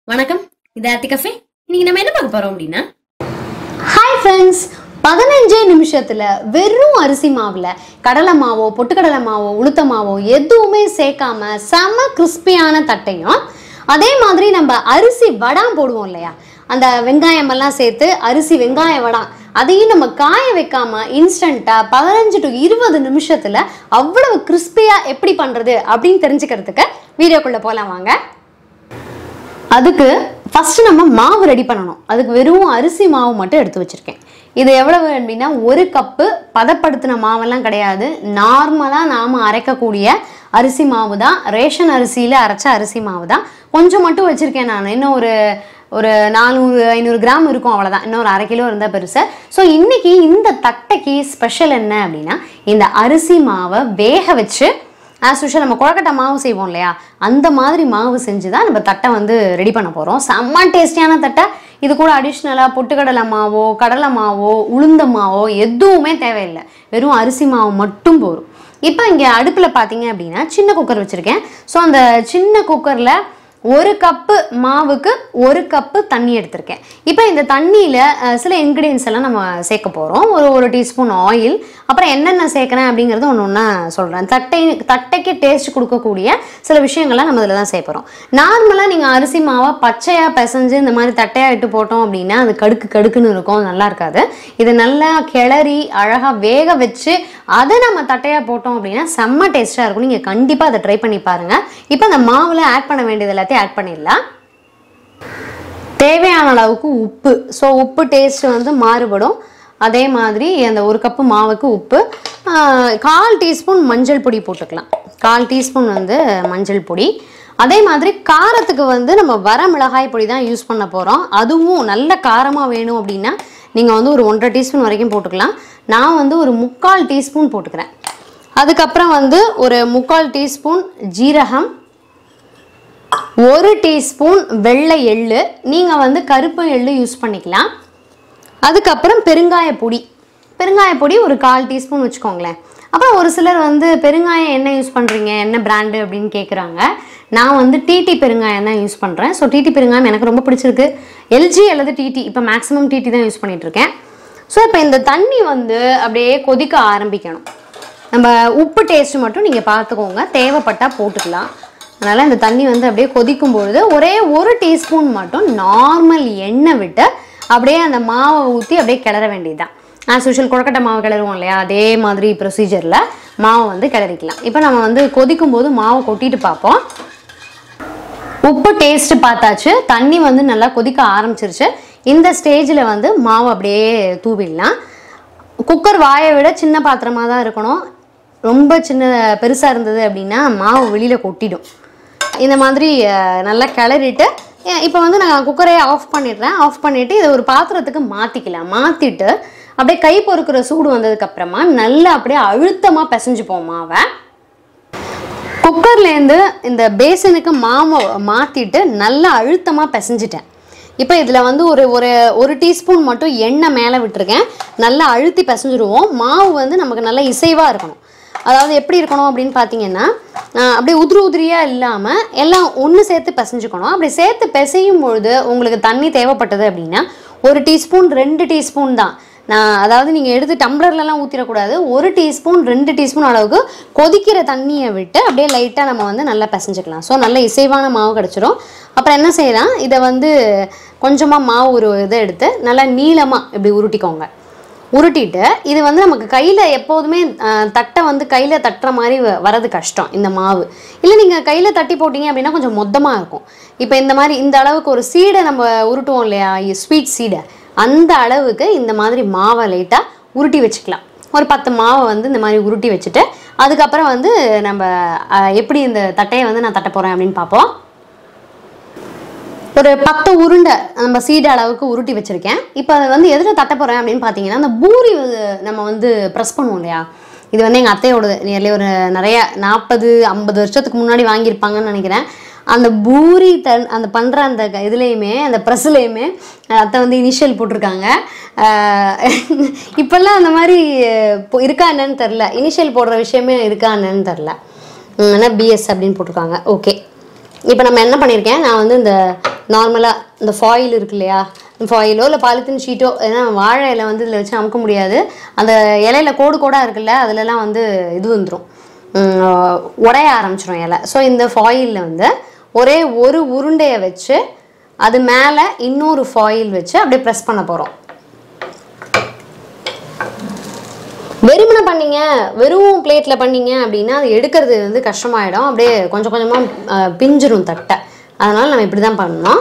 வணக்கம் இது ஆர்த்தி கஃபே இன்னைக்கு நம்ம என்ன பார்க்க போறோம் அப்படின்னா ஹாய் ஃப்ரெண்ட்ஸ் பதினஞ்சே நிமிஷத்துல வெறும் அரிசி மாவுல கடலை மாவோ பொட்டுக்கடலை மாவோ உளுத்த மாவோ எதுவுமே சேர்க்காம செம கிறிஸ்பியான தட்டையும் அதே மாதிரி நம்ம அரிசி வடாம் போடுவோம் இல்லையா அந்த வெங்காயம் எல்லாம் சேர்த்து அரிசி வெங்காய வடாம் அதையும் நம்ம காய வைக்காம இன்ஸ்டண்டா பதினஞ்சு டு இருபது நிமிஷத்துல அவ்வளவு கிறிஸ்பியா எப்படி பண்றது அப்படின்னு தெரிஞ்சுக்கிறதுக்கு வீடியோக்குள்ள போலாம் வாங்க அதுக்கு ஃபர்ஸ்ட் நம்ம மாவு ரெடி பண்ணணும் அதுக்கு வெறும் அரிசி மாவு மட்டும் எடுத்து வச்சிருக்கேன் இது எவ்வளவு அப்படின்னா ஒரு கப்பு பதப்படுத்தின மாவெல்லாம் கிடையாது நார்மலாக நாம் அரைக்கக்கூடிய அரிசி மாவு தான் ரேஷன் அரிசியில் அரைச்ச அரிசி மாவு தான் கொஞ்சம் மட்டும் வச்சுருக்கேன் நான் இன்னும் ஒரு ஒரு நானூறு ஐநூறு கிராம் இருக்கும் அவ்வளோதான் இன்னும் ஒரு அரை கிலோ இருந்தால் பெருசு ஸோ இன்னைக்கு இந்த தட்டைக்கு ஸ்பெஷல் என்ன அப்படின்னா இந்த அரிசி மாவை வேக வச்சு ஆஸ் யூஷுவல் நம்ம குழக்கட்டை மாவு செய்வோம் இல்லையா அந்த மாதிரி மாவு செஞ்சு தான் நம்ம தட்டை வந்து ரெடி பண்ண போகிறோம் செம்ம டேஸ்டியான தட்டை இது கூட அடிஷ்னலாக பொட்டுக்கடலை மாவோ கடலை மாவோ உளுந்த மாவோ எதுவுமே தேவையில்லை வெறும் அரிசி மாவு மட்டும் போதும் இப்போ இங்கே அடுப்பில் பார்த்தீங்க அப்படின்னா சின்ன குக்கர் வச்சுருக்கேன் ஸோ அந்த சின்ன குக்கரில் ஒரு கப்பு மாவுக்கு ஒரு கப்பு தண்ணி எடுத்திருக்கேன் இப்போ இந்த தண்ணியில் அஹ், சில இன்க்ரீடியன்ஸ் எல்லாம் நம்ம சேர்க்க போகிறோம் ஒரு ஒரு டீஸ்பூன் ஆயில் அப்புறம் என்னென்ன சேர்க்குறேன் அப்படிங்கிறது ஒன்று ஒன்றா சொல்கிறேன் தட்டை தட்டைக்கு டேஸ்ட் கொடுக்கக்கூடிய சில விஷயங்கள்லாம் நம்ம இதில் தான் சேர்க்குறோம் நார்மலாக நீங்கள் அரிசி மாவை பச்சையாக பிசைஞ்சு இந்த மாதிரி தட்டையாக இட்டு போட்டோம் அப்படின்னா அது கடுக்கு கடுக்குன்னு இருக்கும் அது நல்லா இருக்காது இது நல்லா கிளறி அழகாக வேக வச்சு அதை நம்ம தட்டையாக போட்டோம் அப்படின்னா செம்ம டேஸ்ட்டாக இருக்கும் நீங்கள் கண்டிப்பாக அதை ட்ரை பண்ணி பாருங்கள் இப்போ அந்த மாவில் ஆட் பண்ண வேண்டியது எல்லாத்தையும் ஆட் பண்ணிடலாம் தேவையான அளவுக்கு உப்பு ஸோ உப்பு டேஸ்ட் வந்து மாறுபடும் அதே மாதிரி அந்த ஒரு கப்பு மாவுக்கு உப்பு ஆஹ், கால் டீஸ்பூன் மஞ்சள் பொடி போட்டுக்கலாம் கால் டீஸ்பூன் வந்து மஞ்சள் பொடி அதே மாதிரி காரத்துக்கு வந்து நம்ம வர மிளகாய் பொடி தான் யூஸ் பண்ண போகிறோம் அதுவும் நல்ல காரமாக வேணும் அப்படின்னா நீங்கள் வந்து ஒரு ஒன்றரை டீஸ்பூன் வரைக்கும் போட்டுக்கலாம் நான் வந்து ஒரு முக்கால் டீஸ்பூன் போட்டுக்கிறேன் அதுக்கப்புறம் வந்து ஒரு முக்கால் டீஸ்பூன் ஜீரகம் ஒரு டீஸ்பூன் வெள்ளை எள்ளு நீங்கள் வந்து கருப்பு எள்ளு யூஸ் பண்ணிக்கலாம் அதுக்கப்புறம் பெருங்காய பொடி பெருங்காய பொடி ஒரு கால் டீஸ்பூன் வச்சுக்கோங்களேன் அப்புறம் ஒரு சிலர் வந்து பெருங்காயம் என்ன யூஸ் பண்ணுறீங்க என்ன பிராண்டு அப்படின்னு கேட்குறாங்க நான் வந்து டிடி பெருங்காயம் தான் யூஸ் பண்ணுறேன் ஸோ டிடி பெருங்காயம் எனக்கு ரொம்ப பிடிச்சிருக்கு எல்ஜி அல்லது டிடி இப்போ மேக்ஸிமம் டிடி தான் யூஸ் பண்ணிட்டு இருக்கேன் ஸோ இப்போ இந்த தண்ணி வந்து அப்படியே கொதிக்க ஆரம்பிக்கணும் நம்ம உப்பு டேஸ்ட் மட்டும் நீங்கள் பார்த்துக்கோங்க தேவைப்பட்டால் போட்டுக்கலாம் அதனால் இந்த தண்ணி வந்து அப்படியே கொதிக்கும் பொழுது ஒரே ஒரு டீஸ்பூன் மட்டும் நார்மல் எண்ணெய் விட்டு அப்படியே அந்த மாவை ஊற்றி அப்படியே கிளற வேண்டியதுதான் ஆஸ் யூஷுவல் கொழக்கட்டை மாவு கிளறுவோம் இல்லையா அதே மாதிரி ப்ரொசீஜரில் மாவை வந்து கிளறிக்கலாம் இப்போ நம்ம வந்து கொதிக்கும் போது மாவை கொட்டிட்டு பார்ப்போம் உப்பு டேஸ்ட் பார்த்தாச்சு தண்ணி வந்து நல்லா கொதிக்க ஆரம்பிச்சிருச்சு இந்த ஸ்டேஜில் வந்து மாவு அப்படியே தூவிடலாம் குக்கர் வாயை விட சின்ன பாத்திரமாக தான் இருக்கணும் ரொம்ப சின்ன பெருசாக இருந்தது அப்படின்னா மாவு வெளியில் கொட்டிடும் இந்த மாதிரி அஹ், நல்லா கிளறிட்டு இப்போ வந்து நான் குக்கரை ஆஃப் பண்ணிடுறேன் ஆஃப் பண்ணிவிட்டு இதை ஒரு பாத்திரத்துக்கு மாற்றிக்கலாம் மாற்றிட்டு அப்படியே கை பொறுக்கிற சூடு வந்ததுக்கப்புறமா நல்லா அப்படியே அழுத்தமாக பிசைஞ்சுப்போம் மாவை குக்கர்லேருந்து இந்த பேசனுக்கு மாவை மாற்றிட்டு நல்லா அழுத்தமாக பிசைஞ்சிட்டேன் இப்போ இதில் வந்து ஒரு ஒரு ஒரு டீஸ்பூன் மட்டும் எண்ணெய் மேலே விட்டுருக்கேன் நல்லா அழுத்தி பிசைஞ்சிருவோம் மாவு வந்து நமக்கு நல்லா இசைவாக இருக்கணும் அதாவது எப்படி இருக்கணும் அப்படின்னு பார்த்தீங்கன்னா ஆஹ், அப்படியே உதிரி உதிரியாக இல்லாமல் எல்லாம் ஒன்று சேர்த்து பிசைஞ்சுக்கணும் அப்படி சேர்த்து பிசையும் பொழுது உங்களுக்கு தண்ணி தேவைப்பட்டது அப்படின்னா ஒரு டீஸ்பூன் ரெண்டு டீஸ்பூன் தான் நான் அதாவது நீங்கள் எடுத்து டம்ளர்லலாம் ஊற்றிடக்கூடாது ஒரு டீஸ்பூன் ரெண்டு டீஸ்பூன் அளவுக்கு கொதிக்கிற தண்ணியை விட்டு அப்படியே லைட்டாக நம்ம வந்து நல்லா பிசைஞ்சுக்கலாம் ஸோ நல்ல இசைவான மாவு கிடச்சிரும் அப்புறம் என்ன செய்யலாம் இதை வந்து கொஞ்சமாக மாவு ஒரு இதை எடுத்து நல்லா நீளமாக இப்படி உருட்டிக்கோங்க உருட்டிட்டு இது வந்து நமக்கு கையில் எப்போதுமே அஹ், தட்டை வந்து கையில் தட்டுற மாதிரி வ- வரது கஷ்டம் இந்த மாவு இல்லை நீங்கள் கையில் தட்டி போட்டீங்க அப்படின்னா கொஞ்சம் மொத்தமாக இருக்கும் இப்போ இந்த மாதிரி இந்த அளவுக்கு ஒரு சீடை நம்ம உருட்டுவோம் இல்லையா ஸ்வீட் சீடை அந்த அளவுக்கு இந்த மாதிரி மாவை லைட்டாக உருட்டி வச்சுக்கலாம் ஒரு பத்து மாவை வந்து இந்த மாதிரி உருட்டி வச்சுட்டு அதுக்கப்புறம் வந்து நம்ம அஹ், எப்படி இந்த தட்டையை வந்து நான் தட்ட போகிறேன் அப்படின்னு பார்ப்போம் ஒரு பத்து உருண்டை நம்ம சீடு அளவுக்கு உருட்டி வச்சிருக்கேன் இப்போ அதை வந்து எதில் தட்ட போகிறேன் அப்படின்னு பார்த்தீங்கன்னா அந்த பூரி வந்து நம்ம வந்து ப்ரெஸ் பண்ணுவோம் இல்லையா இது வந்து எங்கள் அத்தையோடது நியர்லி ஒரு நிறைய நாற்பது ஐம்பது வருஷத்துக்கு முன்னாடி வாங்கியிருப்பாங்கன்னு நினைக்கிறேன் அந்த பூரி தன் அந்த பண்ணுற அந்த க- இதுலேயுமே அந்த ப்ரெஸ்லேயுமே அத்தை வந்து இனிஷியல் போட்டிருக்காங்க அஹ் இப்போல்லாம் அந்த மாதிரி இப்போ இருக்கா என்னன்னு தெரில இனிஷியல் போடுற விஷயமே இருக்கா என்னன்னு தெரில ஆனால் பிஎஸ் அப்படின்னு போட்டிருக்காங்க ஓகே இப்போ நம்ம என்ன பண்ணியிருக்கேன் நான் வந்து இந்த நார்மலாக இந்த ஃபாயில் இருக்கு இல்லையா ஃபாயிலோ இல்லை பாலித்தீன் ஷீட்டோ ஏன்னா வாழை இலை வந்து இதில் வச்சு அமுக்க முடியாது அந்த இலையில கோடு கோடாக இருக்குல்ல அதுலலாம் வந்து இது வந்துடும் உடைய ஆரம்பிச்சிடும் இலை ஸோ இந்த ஃபாயிலில் வந்து ஒரே ஒரு உருண்டையை வச்சு அது மேலே இன்னொரு ஃபாயில் வச்சு அப்படியே ப்ரெஸ் பண்ண போகிறோம் வெறுமனை பண்ணீங்க வெறும் பிளேட்டில் பண்ணீங்க அப்படின்னா அது எடுக்கிறது வந்து கஷ்டமாயிடும் அப்படியே கொஞ்சம் கொஞ்சமாக பிஞ்சிரும் தட்டை அதனால் நம்ம இப்படி தான் பண்ணணும்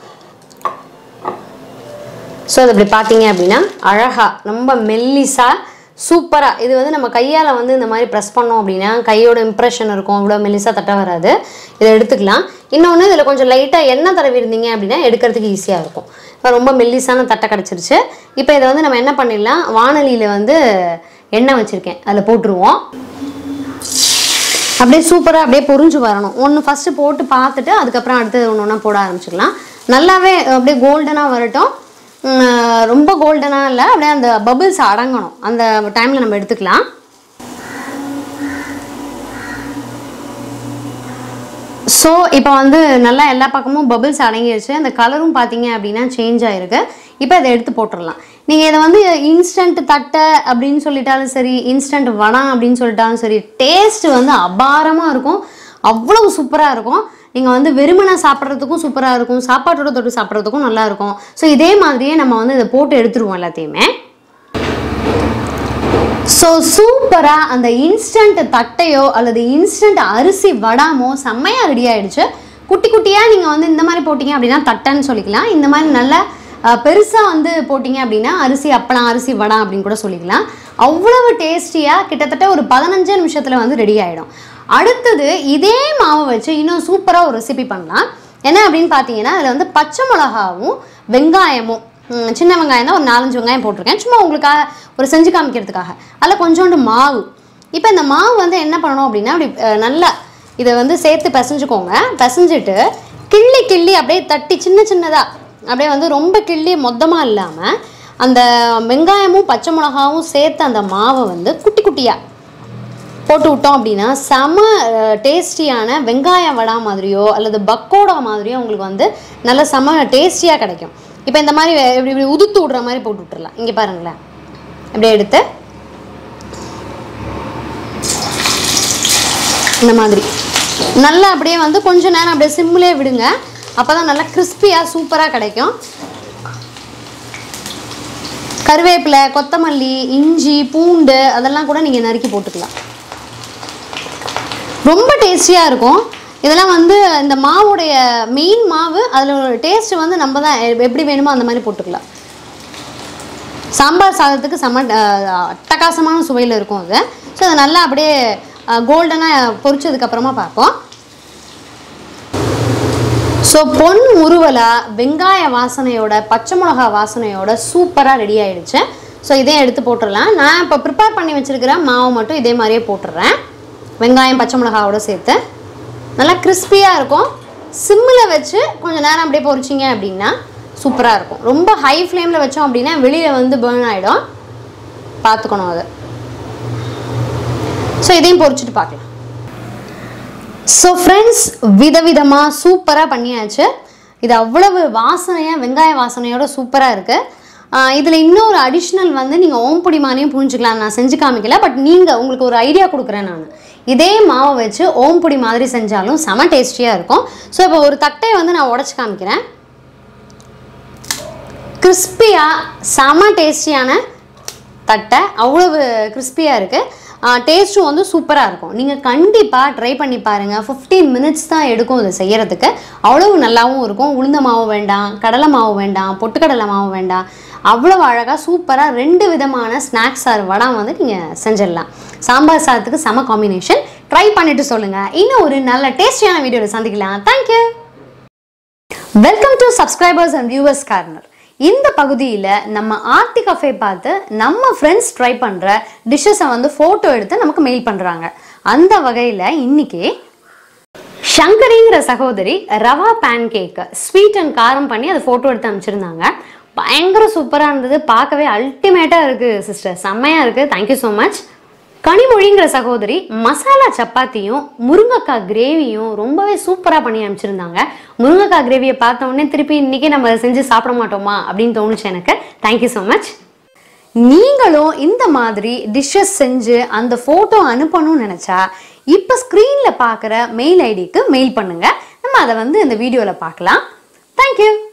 ஸோ அது இப்படி பார்த்தீங்க அப்படின்னா அழகாக ரொம்ப மெல்லிஸாக சூப்பராக இது வந்து நம்ம கையால் வந்து இந்த மாதிரி ப்ரெஸ் பண்ணோம் அப்படின்னா கையோட இம்ப்ரெஷன் இருக்கும் இவ்வளோ மெல்லிஸாக தட்ட வராது இதை எடுத்துக்கலாம் இன்னொன்று இதில் கொஞ்சம் லைட்டாக எண்ணெய் தடவி இருந்தீங்க அப்படின்னா எடுக்கிறதுக்கு ஈஸியாக இருக்கும் இப்போ ரொம்ப மெல்லிஸான தட்டை கிடச்சிருச்சு இப்போ இதை வந்து நம்ம என்ன பண்ணிடலாம் வானலியில் வந்து எண்ணெய் வச்சுருக்கேன் அதில் போட்டுருவோம் அப்படியே சூப்பராக அப்படியே பொரிஞ்சு வரணும் ஒன்று ஃபஸ்ட்டு போட்டு பார்த்துட்டு அதுக்கப்புறம் அடுத்து ஒன்று ஒன்றா போட ஆரம்பிச்சுக்கலாம் நல்லாவே அப்படியே கோல்டனாக வரட்டும் உம், ரொம்ப கோல்டனாக இல்லை அப்படியே அந்த பபிள்ஸ் அடங்கணும் அந்த டைமில் நம்ம எடுத்துக்கலாம் ஸோ இப்போ வந்து நல்லா எல்லா பக்கமும் பபிள்ஸ் அடங்கிடுச்சு அந்த கலரும் பார்த்தீங்க அப்படின்னா சேஞ்ச் ஆயிருக்கு இப்போ இதை எடுத்து போட்டுடலாம் நீங்கள் இதை வந்து இன்ஸ்டன்ட் தட்டை அப்படின்னு சொல்லிட்டாலும் சரி இன்ஸ்டன்ட் வடம் அப்படின்னு சொல்லிட்டாலும் சரி டேஸ்ட் வந்து அபாரமாக இருக்கும் அவ்வளவு சூப்பராக இருக்கும் நீங்கள் வந்து வெறுமனை சாப்பிட்றதுக்கும் சூப்பராக இருக்கும் சாப்பாட்டோட தொட்டு சாப்பிட்றதுக்கும் நல்லா இருக்கும் ஸோ இதே மாதிரியே நம்ம வந்து இதை போட்டு எடுத்துருவோம் எல்லாத்தையுமே ஸோ சூப்பராக அந்த இன்ஸ்டன்ட் தட்டையோ அல்லது இன்ஸ்டன்ட் அரிசி வடாமோ செம்மையாக ரெடி ஆயிடுச்சு குட்டி குட்டியாக நீங்கள் வந்து இந்த மாதிரி போட்டிங்க அப்படின்னா தட்டைன்னு சொல்லிக்கலாம் இந்த மாதிரி நல்லா பெருசாக வந்து போட்டிங்க அப்படின்னா அரிசி அப்பளம் அரிசி வடம் அப்படின்னு கூட சொல்லிக்கலாம் அவ்வளவு டேஸ்டியாக கிட்டத்தட்ட ஒரு பதினஞ்சு நிமிஷத்தில் வந்து ரெடி ஆகிடும் அடுத்தது இதே மாவை வச்சு இன்னும் சூப்பராக ஒரு ரெசிபி பண்ணலாம் என்ன அப்படின்னு பார்த்தீங்கன்னா அதில் வந்து பச்சை மிளகாவும் வெங்காயமும் ம், சின்ன வெங்காயம் தான் ஒரு நாலஞ்சு வெங்காயம் போட்டிருக்கேன் சும்மா உங்களுக்காக ஒரு செஞ்சு காமிக்கிறதுக்காக அதில் கொஞ்சோண்டு மாவு இப்போ இந்த மாவு வந்து என்ன பண்ணணும் அப்படின்னா அப்படி அஹ், நல்லா இதை வந்து சேர்த்து பிசைஞ்சுக்கோங்க பிசைஞ்சிட்டு கிள்ளி கிள்ளி அப்படியே தட்டி சின்ன சின்னதாக அப்படியே வந்து ரொம்ப கிள்ளி மொத்தமாக இல்லாமல் அந்த வெங்காயமும் பச்சை மிளகாவும் சேர்த்து அந்த மாவை வந்து குட்டி குட்டியாக போட்டு விட்டோம் அப்படின்னா செம டேஸ்டியான வெங்காய வடா மாதிரியோ அல்லது பக்கோடா மாதிரியோ உங்களுக்கு வந்து நல்ல செம டேஸ்டியாக கிடைக்கும் இப்போ இந்த மாதிரி இப்படி இப்படி உதுத்து விடுற மாதிரி போட்டு விட்டுறலாம் இங்கே பாருங்களேன் இப்படியே எடுத்து இந்த மாதிரி நல்லா அப்படியே வந்து கொஞ்ச நேரம் அப்படியே சிம்மிலே விடுங்க அப்போ தான் நல்லா கிறிஸ்பியாக சூப்பராக கிடைக்கும் கருவேப்பிலை கொத்தமல்லி இஞ்சி பூண்டு அதெல்லாம் கூட நீங்கள் நறுக்கி போட்டுக்கலாம் ரொம்ப டேஸ்டியாக இருக்கும் இதெல்லாம் வந்து இந்த மாவுடைய மெயின் மாவு அதில் ஒரு டேஸ்ட் வந்து நம்ம தான் எ- எப்படி வேணுமோ அந்த மாதிரி போட்டுக்கலாம் சாம்பார் சாதத்துக்கு செம அஹ், அட்டகாசமான சுவையில் இருக்கும் அது ஸோ அதை நல்லா அப்படியே கோல்டனாக பொரிச்சதுக்கப்புறமா பார்ப்போம் ஸோ பொன் உருவலா வெங்காய வாசனையோட பச்சை மிளகா வாசனையோட சூப்பராக ரெடி ஆயிடுச்சு ஸோ இதையும் எடுத்து போட்டுடலாம் நான் இப்போ ப்ரிப்பேர் பண்ணி வச்சிருக்கிற மாவு மட்டும் இதே மாதிரியே போட்டுடுறேன் வெங்காயம் பச்சை மிளகாவோட சேர்த்து நல்லா கிறிஸ்பியாக இருக்கும் சிம்மில் வச்சு கொஞ்சம் நேரம் அப்படியே பொரிச்சிங்க அப்படின்னா சூப்பராக இருக்கும் ரொம்ப ஹை ஃப்ளேமில் வச்சோம் அப்படின்னா வெளியில் வந்து பேர்ன் ஆகிடும் பார்த்துக்கணும் அது ஸோ இதையும் பொரிச்சிட்டு பார்க்கலாம் ஸோ ஃப்ரெண்ட்ஸ் விதவிதமாக சூப்பராக பண்ணியாச்சு இது அவ்வளவு வாசனையாக வெங்காய வாசனையோட சூப்பராக இருக்குது இதில் இன்னொரு அடிஷ்னல் வந்து நீங்கள் ஓம்பொடி மானையும் புரிஞ்சுக்கலாம் நான் செஞ்சு காமிக்கல பட் நீங்கள் உங்களுக்கு ஒரு ஐடியா கொடுக்குறேன் நான் இதே மாவை வச்சு ஓம்பொடி மாதிரி செஞ்சாலும் செம டேஸ்டியாக இருக்கும் ஸோ இப்போ ஒரு தட்டையை வந்து நான் உடச்சி காமிக்கிறேன் கிறிஸ்பியாக செம டேஸ்டியான தட்டை அவ்வளவு கிறிஸ்பியாக இருக்குது டேஸ்ட்டும் வந்து சூப்பராக இருக்கும் நீங்கள் கண்டிப்பாக ட்ரை பண்ணி பாருங்கள் ஃபிஃப்டீன் மினிட்ஸ் தான் எடுக்கும் இது செய்யறதுக்கு அவ்வளவு நல்லாவும் இருக்கும் உளுந்த மாவு வேண்டாம் கடலை மாவு வேண்டாம் பொட்டுக்கடலை மாவு வேண்டாம் அவ்வளவு அழகாக சூப்பராக ரெண்டு விதமான ஸ்நாக்ஸ் ஆர் வடம் வந்து நீங்கள் செஞ்சிடலாம் சாம்பார் சாதத்துக்கு செம காம்பினேஷன் ட்ரை பண்ணிட்டு சொல்லுங்கள் இன்னும் ஒரு நல்ல டேஸ்டியான வீடியோவில் சந்திக்கலாம் thank you welcome to subscribers and viewers corner இந்த பகுதியில் நம்ம ஆர்த்தி கஃபே பார்த்து நம்ம ஃப்ரெண்ட்ஸ் ட்ரை பண்ணுற டிஷ்ஷஸை வந்து ஃபோட்டோ எடுத்து நமக்கு மெயில் பண்ணுறாங்க அந்த வகையில் இன்னைக்கு சங்கரிங்கிற சகோதரி rava pancake sweet and காரம் பண்ணி அதை ஃபோட்டோ எடுத்து அமைச்சிருந்தாங்க பயங்கர சூப்பராக இருந்தது பார்க்கவே அல்டிமேட்டாக இருக்குது சிஸ்டர் செம்மையாக இருக்குது தேங்க்யூ ஸோ மச் கனிமொழிங்கிற சகோதரி மசாலா சப்பாத்தியும் முருங்கைக்காய் கிரேவியும் ரொம்பவே சூப்பராக பண்ணி அனுப்பிச்சிருந்தாங்க முருங்கைக்காய் கிரேவியை பார்த்த உடனே திருப்பி இன்னைக்கு நம்ம அதை செஞ்சு சாப்பிட மாட்டோமா அப்படின்னு தோணுச்சு எனக்கு தேங்க்யூ ஸோ மச் நீங்களும் இந்த மாதிரி டிஷ்ஷஸ் செஞ்சு அந்த ஃபோட்டோ அனுப்பணும்னு நினச்சா இப்போ ஸ்க்ரீனில் பார்க்குற மெயில் ஐடிக்கு மெயில் பண்ணுங்க நம்ம அதை வந்து இந்த வீடியோவில் பார்க்கலாம் தேங்க்யூ